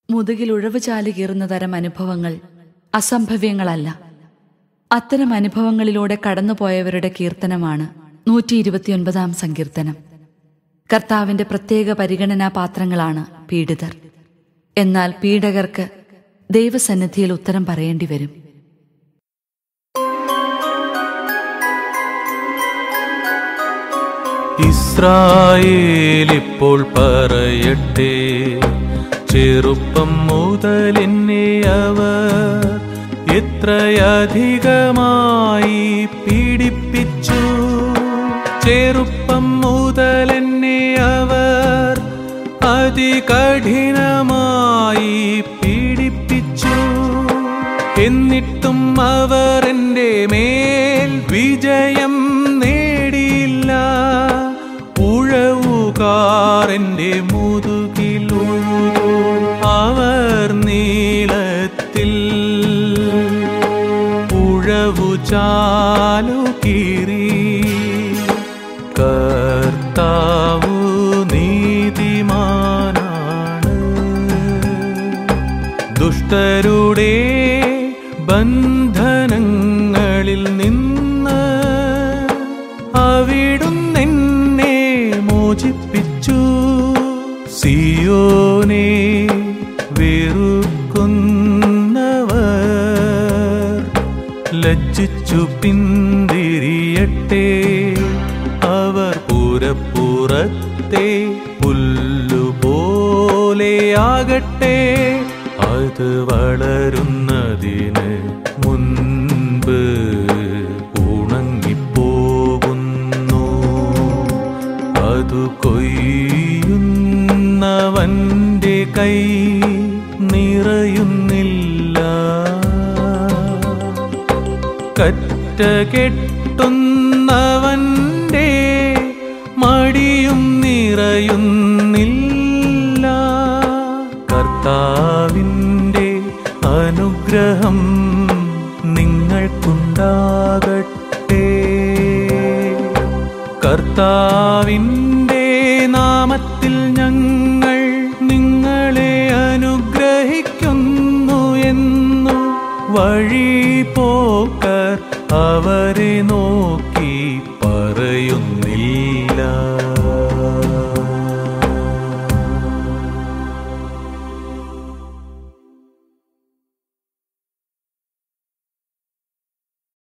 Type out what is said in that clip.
മുതുകിൽ ഉഴവ് ചാലി കീറുന്ന തരം അനുഭവങ്ങൾ അസംഭവ്യങ്ങളല്ല അത്തരം അനുഭവങ്ങളിലൂടെ കടന്നുപോയവരുടെ കീർത്തനമാണ് നൂറ്റി ഇരുപത്തിയൊൻപതാം സങ്കീർത്തനം കർത്താവിന്റെ പ്രത്യേക പരിഗണനാ പാത്രങ്ങളാണ് പീഡിതർ എന്നാൽ പീഡകർക്ക് ദൈവസന്നിധിയിൽ ഉത്തരം പറയേണ്ടി വരും ഇസ്രായേൽ ഇപ്പോൾ പറയട്ടെ ചെറുപ്പം മുതൽ എന്നെ അവർ എത്രയധികമായി പീഡിപ്പിച്ചു ചെറുപ്പം മുതൽ എന്നെ അവർ അതികഠിനമായി പീഡിപ്പിച്ചു എന്നിട്ടും അവർ എൻ്റെ മേൽ വിജയം നേടിയില്ല ഉഴവുകാർ എൻ്റെ മുതുകിൽ ഉഴുതു അവർ നീളത്തിൽ ഉഴവു ചാലു കീറി കർത്താവു നീതിമാനാണ് ദുഷ്ടരുടെ ബന്ധനങ്ങളിൽ നിന്ന് അവിടുന്നെന്നെ മോചിപ്പിച്ചു സിയോനെ വെറുക്കുന്നവർ ലജ്ജിച്ചു പിന്തിരിയട്ടെ അവർ പുരപ്പുറത്തെ പുല്ലുപോലെയാകട്ടെ അത് വളരുന്നതിന് മുൻപ് ഉണങ്ങിപ്പോകുന്നു അതു കൊയ്യുന്നവന്റെ കൈ നിറയുന്നില്ല കറ്റ കെട്ടുന്നവന്റെ മടിയും നിറയുന്നില്ല കർത്താവിൻ്റെ അനുഗ്രഹം നിങ്ങൾക്കുണ്ടാകട്ടെ കർത്താവിൻ്റെ നാമത്തിൽ ഞങ്ങൾ നിങ്ങളെ അനുഗ്രഹിക്കുന്നു എന്നു വഴി പോക്കർ അവരെ നോക്കി